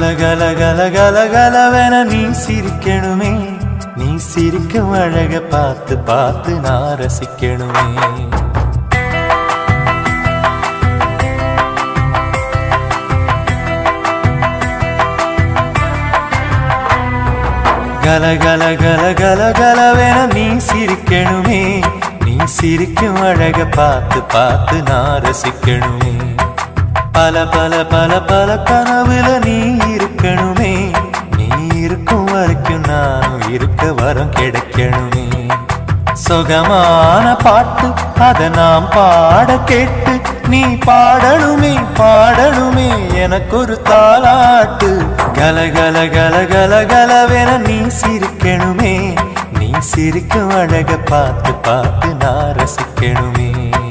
கல கல கல கல கலவென நீ சிரிக்கணுமே நீ சிரிக்கும் அழக பார்த்து பார்த்து நான் ரசிக்கணுமே கல கல கல கல கலவென நீ சிரிக்கணுமே நீ சிரிக்கும் அழக பார்த்து பார்த்து நான் ரசிக்கணுமே பல பல பல பல கனவுல நீ இருக்கணுமே நீ இருக்கும் வரைக்கும் நானும் இருக்க வரம் கிடைக்கணுமே சுகமான பாட்டு அத நாம் பாட கேட்டு நீ பாடணுமே பாடணுமே எனக்கு ஒரு தாளாட்டு கல கல கல கல கலவென நீ சிரிக்கணுமே நீ சிரிக்கும் அழக பார்த்து பார்த்து நான் ரசிக்கணுமே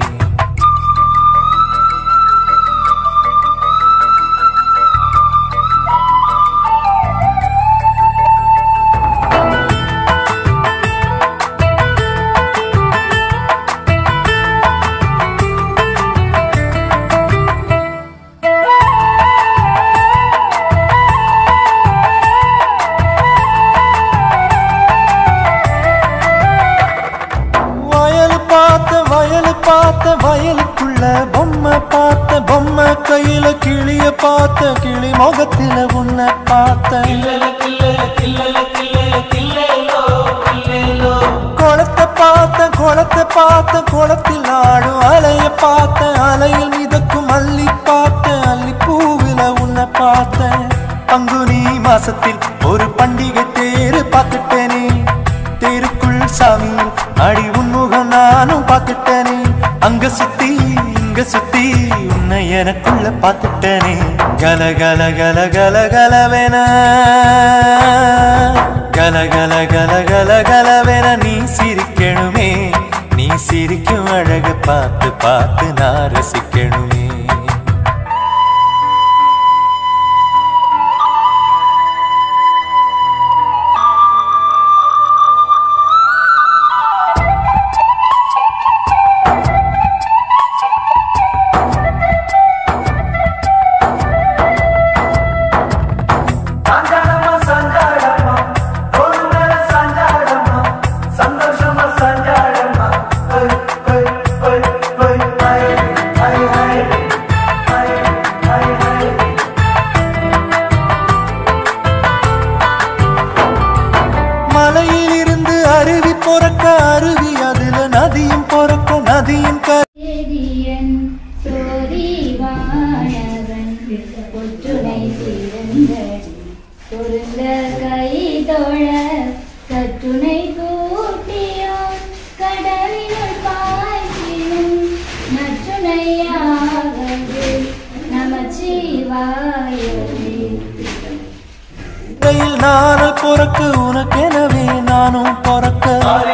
வயல் பார்த்த வயல் பார்த்த வயலுக்குள்ள பொம்மை பார்த்த பொம்மை கையில கிளிய பார்த்த கிளி முகத்தில உன்னை பார்த்த குளத்தை பார்த்த குளத்தை பார்த்த குளத்தில் ஆடும் அலைய பார்த்த அலையில் மிதக்கும் அள்ளி பார்த்த அள்ளி பூவில உன்னை பார்த்தேன் பங்குனி மாசத்தில் ஒரு பண்டிகை தேரு பார்த்துட்டேனே தேருக்குள் சாமி அடி உன்முகம் நானும் பார்த்துட்டேனே அங்க சுத்தி இங்க சுத்தி உன்னை எனக்குள்ள பார்த்துட்டேனே கல கல கல கல கலவென கல கல கல கல கலவென நீ சிரிக்கணுமே நீ சிரிக்கும் அழக பார்த்து பார்த்து நான் ரசிக்கணுமே சாஞ்சாடம்மா சாஞ்சாடம்மா ஒரு மேல சாஞ்சாடம்மா சந்தோஷமா சாஞ்சாடம்மா ஹை ஹை ஹை ஹை ஹை ஹை ஹை ஹை ஹை ஹை மலையில் இருந்து அருவி பொறக்க அருவி அதுல நதியும் பொறக்க நதியும் க வேதியன் சோதிவானவன் ஒற்றுணை பிறந்த பொருந்த கை தோழ கற்றுணை கூட்டியோன் கடலினுள் பாய்ச்சினும் நற்றுணையாவது நமச்சிவாயவே ரயில் நானல் பொறக்க உனக்கெனவே நானும் பொறக்க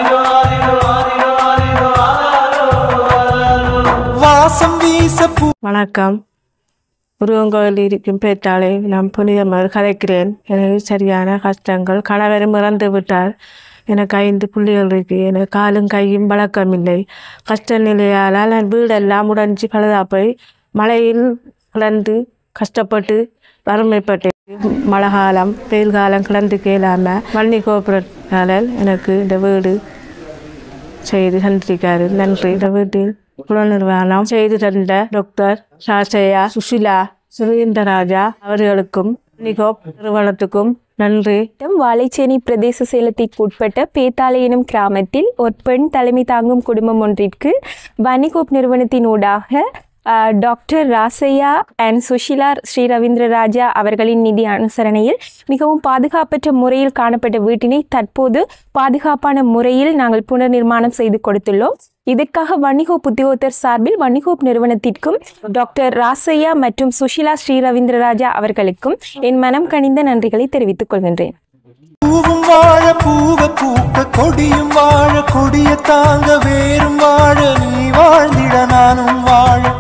வாசம் வீச பூ வணக்கம் முருகன் இருக்கும் பேட்டாளை நான் புனிதமாக கதைக்கிறேன் எனக்கு சரியான கஷ்டங்கள் கணவரும் இறந்து விட்டார் எனக்கு ஐந்து புள்ளிகள் இருக்கு எனக்கு காலும் கையும் வழக்கமில்லை கஷ்ட நிலையால் நான் வீடெல்லாம் உடைஞ்சு பழுதா போய் மழையில் கிடந்து கஷ்டப்பட்டு வறுமைப்பட்டேன் மழை காலம் வெயில் காலம் கிடந்து கேளாமல் வன்னி கோபுரத்தால் எனக்கு இந்த வீடு செய்து தந்திருக்காரு நன்றி இந்த வீட்டில் குல நிர்வாணம் செய்து தந்த டாக்டர் சாசையா சுஷிலா சுரேந்திரராஜா அவர்களுக்கும் நிகோப் நிறுவனத்துக்கும் நன்றி மாவட்டம் வாழைச்சேனி பிரதேச செயலத்திற்கு உட்பட்ட பேத்தாலை எனும் கிராமத்தில் ஒரு பெண் தலைமை தாங்கும் குடும்பம் ஒன்றிற்கு வனிகோப் நிறுவனத்தினூடாக ஆஹ், டாக்டர் ராசையா அண்ட் சுஷிலா ஸ்ரீ ரவீந்திர ராஜா அவர்களின் நிதி அனுசரணையில் மிகவும் பாதுகாப்பற்ற முறையில் காணப்பட்ட வீட்டினை தற்போது பாதுகாப்பான முறையில் நாங்கள் புனர் நிர்மாணம் செய்து கொடுத்துள்ளோம் இதற்காக வன்னிகோப் உத்தியோகத்தர் சார்பில் வன்னிகோப் நிறுவனத்திற்கும் டாக்டர் ராசையா மற்றும் சுஷிலா ஸ்ரீ ரவீந்திர ராஜா அவர்களுக்கும் என் மனம் கனிந்த நன்றிகளை தெரிவித்துக் கொள்கின்றேன் பூவும் வாழ பூவ பூக்க கொடியும் வாழ கொடிய தாங்க வேரும் வாழ நீ வாழ்ந்திட நானும் வாழ